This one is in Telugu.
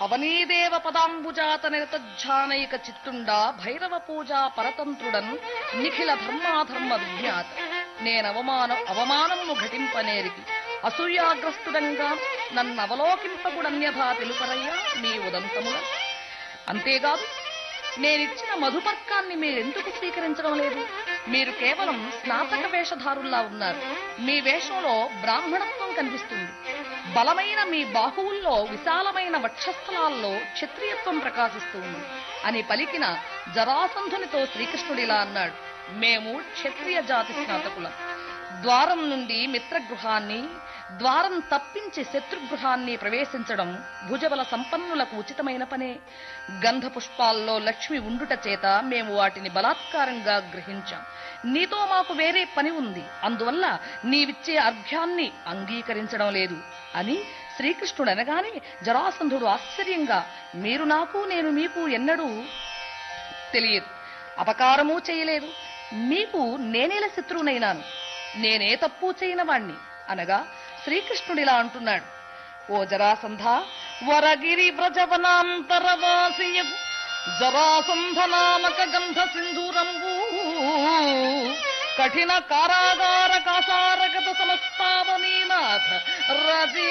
అవనీదేవ పదాంబుజాత నిరతజ్జానైక చిత్తుండా భైరవ పూజా పరతంత్రుడన్ నిఖిల ధర్మాధర్మ విజ్ఞాత నేనవమానం అవమానమును ఘటింపనేరికి అసూయాగ్రస్తుడంగా నన్నవలోకింపగుడన్యథా తెలుపరయ్యా మీ ఉదంతముల అంతేకాదు నేనిచ్చిన మధుపర్కాన్ని మీరెందుకు స్వీకరించడం లేదు మీరు కేవలం స్నాతక వేషధారుల్లా ఉన్నారు మీ వేషంలో బ్రాహ్మణత్వం కనిపిస్తుంది బలమైన మీ బాహువుల్లో విశాలమైన వక్షస్థలాల్లో క్షత్రియత్వం ప్రకాశిస్తుంది అని పలికిన జరాసంధునితో శ్రీకృష్ణుడిలా అన్నాడు మేము క్షత్రియ జాతి స్నాతకులం ద్వారం నుండి మిత్రగృహాన్ని ద్వారం తప్పించి శత్రుగృహాన్ని ప్రవేశించడం భుజబల సంపన్నులకు ఉచితమైన పనే గంధ పుష్పాల్లో లక్ష్మి ఉండుట చేత మేము వాటిని బలాత్కారంగా గ్రహించాం నీతో మాకు వేరే పని ఉంది అందువల్ల నీవిచ్చే అర్ఘ్యాన్ని అంగీకరించడం లేదు అని శ్రీకృష్ణుడు అనగానే జరాసంధుడు ఆశ్చర్యంగా మీరు నాకు నేను మీకు ఎన్నడూ తెలియదు అపకారమూ చేయలేదు మీకు నేనేల శత్రువునైనాను నేనే తప్పు చేయని వాణ్ణి అనగా శ్రీకృష్ణుడిలా అంటున్నాడు ఓ జరాసంధ వరగిరి వ్రజవనాంతరవాసియగు జరాసంధ నామక గంధ సింధూరంబూ కఠిన కారాగార కాసారగత సమస్తావనీనాథ రజీ